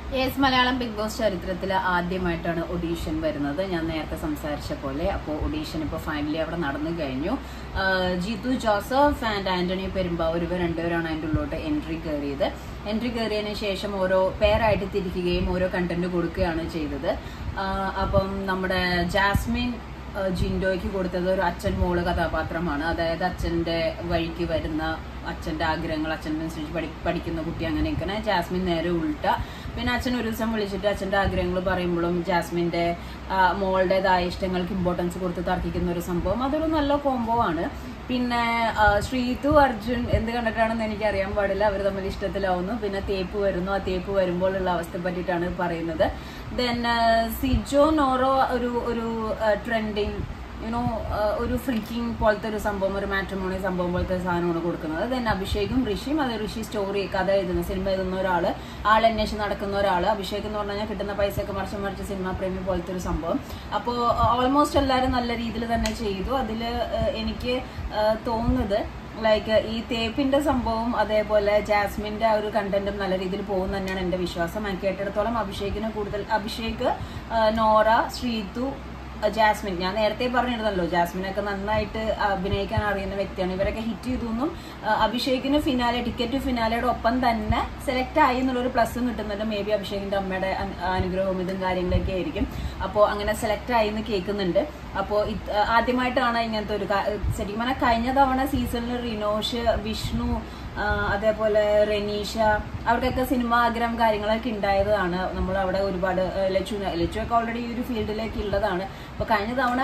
yes Malayalam big boss ചരിത്രത്തിൽ ആദ്യമായിട്ടാണ് audition വരുന്നത് ഞാൻ നേരത്തെ സംസാരിച്ച പോലെ അപ്പോൾ ഒഡീഷൻ ഇപ്പോൾ ഫൈനലി അവിടെ നടന്നു കഴിഞ്ഞു ആഹ് ജീതു ജോസഫ് ആൻഡ് ആന്റണി പെരുമ്പാവൂർ ഇവർ രണ്ടുപേരാണ് അതിൻ്റെ ഉള്ളിലോട്ട് എൻട്രി കയറിയത് എൻട്രി കയറിയതിന് ശേഷം ഓരോ പേരായിട്ട് തിരിക്കുകയും ഓരോ കണ്ടന്റ് കൊടുക്കുകയാണ് ചെയ്തത് ആഹ് അപ്പം നമ്മുടെ ജാസ്മിൻ ആഹ് ജിൻഡോയ്ക്ക് കൊടുത്തത് ഒരു അച്ഛൻ മോള് കഥാപാത്രമാണ് അതായത് അച്ഛന്റെ വഴിക്ക് വരുന്ന അച്ഛന്റെ ആഗ്രഹങ്ങൾ അച്ഛനനുസരിച്ച് പഠി പഠിക്കുന്ന കുട്ടി അങ്ങനെയൊക്കെ ജാസ്മിൻ നേരെ ഉൾട്ട പിന്നെ അച്ഛൻ ഒരു ദിവസം വിളിച്ചിട്ട് അച്ഛന്റെ ആഗ്രഹങ്ങൾ പറയുമ്പോഴും ജാസ്മിന്റെ ആ, മോളുടേതായ ഇഷ്ടങ്ങൾക്ക് ഇമ്പോർട്ടൻസ് കൊടുത്ത് തർക്കിക്കുന്ന ഒരു സംഭവം അതൊരു നല്ല കോംബോ ആണ് പിന്നെ ആ, ശ്രീതു അർജുൻ എന്ത് കണ്ടിട്ടാണെന്ന് എനിക്ക് അറിയാൻ പാടില്ല അവർ തമ്മിൽ ഇഷ്ടത്തിലാവുന്നു പിന്നെ തേപ്പ് വരുന്നു ആ തേപ്പ് വരുമ്പോഴുള്ള അവസ്ഥയെ പറ്റിയിട്ടാണ് പറയുന്നത് ദെൻ സിജോ നോറോ ഒരു ഒരു ട്രെൻഡിങ് യുനോ ഒരു ഫ്ലിക്കിംഗ് പോലത്തെ ഒരു സംഭവം ഒരു മാട്രിമോണി സംഭവം പോലത്തെ സാധനമാണ് കൊടുക്കുന്നത് ദെൻ അഭിഷേകും ഋഷിയും അത് ഋഷി സ്റ്റോറി കഥ എഴുതുന്ന സിനിമ എഴുതുന്ന ഒരാള് ആൾ അന്വേഷിച്ച് നടക്കുന്ന ഒരാൾ അഭിഷേക് എന്ന് പറഞ്ഞു കഴിഞ്ഞാൽ കിട്ടുന്ന പൈസയൊക്കെ മറിച്ച് മറിച്ച് സിനിമ പ്രേമി പോലത്തെ ഒരു സംഭവം അപ്പോൾ ഓൾമോസ്റ്റ് എല്ലാവരും നല്ല രീതിയിൽ തന്നെ ചെയ്തു അതിൽ എനിക്ക് ആ, തോന്നുന്നത് ലൈക്ക് ഈ തേപ്പിന്റെ സംഭവം അതേപോലെ ജാസ്മിന്റെ ആ ഒരു കണ്ടന്റും നല്ല രീതിയിൽ പോകും തന്നെയാണ് എന്റെ വിശ്വാസം ഞാൻ കേട്ടിടത്തോളം അഭിഷേകിന് കൂടുതൽ അഭിഷേക് ആ, നോറ ശ്രീതു ജാസ്മിൻ ഞാൻ നേരത്തെ പറഞ്ഞിരുന്നല്ലോ ജാസ്മിനൊക്കെ നന്നായിട്ട് അഭിനയിക്കാൻ അറിയുന്ന വ്യക്തിയാണ് ഇവരൊക്കെ ഹിറ്റ് ചെയ്തു എന്നും ആ, അഭിഷേകിന് ഫിനാലെ ടിക്കറ്റ് ഫിനാലയുടെ ഒപ്പം തന്നെ സെലക്ട് ആയി എന്നുള്ളൊരു പ്ലസും കിട്ടുന്നുണ്ട് മേ ബി അഭിഷേകിന്റെ അമ്മയുടെ അൻ- അനുഗ്രഹവും ഇതും കാര്യങ്ങളൊക്കെ ആയിരിക്കും അപ്പോൾ അങ്ങനെ സെലക്ട് ആയി എന്ന് കേൾക്കുന്നുണ്ട് അപ്പോൾ ആദ്യമായിട്ടാണ് ഇങ്ങനത്തെ ഒരു കാ- ശരിക്കും പറഞ്ഞാൽ കഴിഞ്ഞ തവണ സീസണിൽ റിനോഷ് വിഷ്ണു ആ, അതേപോലെ റെനീഷ അവർക്കൊക്കെ സിനിമ ആഗ്രഹം കാര്യങ്ങളൊക്കെ ഉണ്ടായതാണ് നമ്മൾ അവിടെ ഒരുപാട് ആ, ലച്ചു ലച്ചു ഒക്കെ ഓൾറെഡി ഈ ഒരു ഫീൽഡിലേക്ക് ഉള്ളതാണ് അപ്പൊ കഴിഞ്ഞ തവണ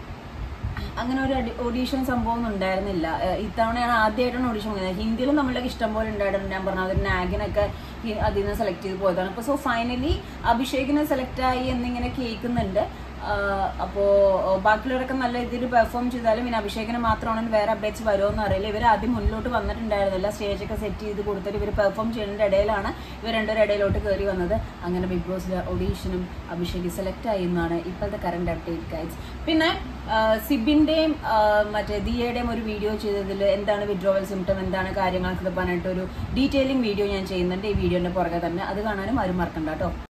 അങ്ങനെ ഒരു ഓഡീഷൻ സംഭവം ഒന്നും ഉണ്ടായിരുന്നില്ല ഏഹ് ഇത്തവണയാണ് ആദ്യമായിട്ടാണ് ഓഡീഷൻ വന്നത് ഹിന്ദിയിലും നമ്മളുടെ ഇഷ്ടം പോലെ ഉണ്ടായിട്ടുണ്ട് ഞാൻ പറഞ്ഞ ഒരു നാഗിനൊക്കെ ഹി- അതിൽ നിന്ന് സെലക്ട് ചെയ്ത് പോയതാണ് അപ്പോൾ സോ ഫൈനലി അഭിഷേകിനെ സെലക്ട് ആയി എന്നിങ്ങനെ കേൾക്കുന്നുണ്ട് ആഹ് അപ്പോ ആഹ് ബാക്കിയുള്ളവരൊക്കെ നല്ല രീതിയിൽ പെർഫോം ചെയ്താലും പിന്നെ അഭിഷേകിന് മാത്രമാണ് വേറെ അപ്ഡേറ്റ്സ് വരുമോ എന്ന് അറിയില്ല ഇവർ ആദ്യം മുന്നിലോട്ട് വന്നിട്ടുണ്ടായിരുന്നില്ല സ്റ്റേജൊക്കെ സെറ്റ് ചെയ്ത് കൊടുത്തിട്ട് ഇവർ പെർഫോം ചെയ്യുന്നതിന്റെ ഇടയിലാണ് ഇവർ രണ്ടുപേരും ഇടയിലോട്ട് കയറി വന്നത് അങ്ങനെ ബിഗ് ബോസിലെ ഓഡീഷനും അഭിഷേക് സെലക്ട് ആയി എന്നാണ് ഇപ്പോഴത്തെ കറണ്ട് അപ്ഡേറ്റ് ഗൈഡ്സ് പിന്നെ ആഹ് സിബിന്റെയും ആഹ് മറ്റേ ദിയയുടെയും ഒരു വീഡിയോ ചെയ്തതിൽ എന്താണ് വിഡ്രോവൽ സിംറ്റം എന്താണ് കാര്യങ്ങളൊക്കെ പറഞ്ഞിട്ട് ഒരു ഡീറ്റെയിലിംഗ് വീഡിയോ ഞാൻ ചെയ്യുന്നുണ്ട് ഈ വീഡിയോന്റെ പുറകെ തന്നെ അത് കാണാനും ആരും മറക്കണ്ട കേട്ടോ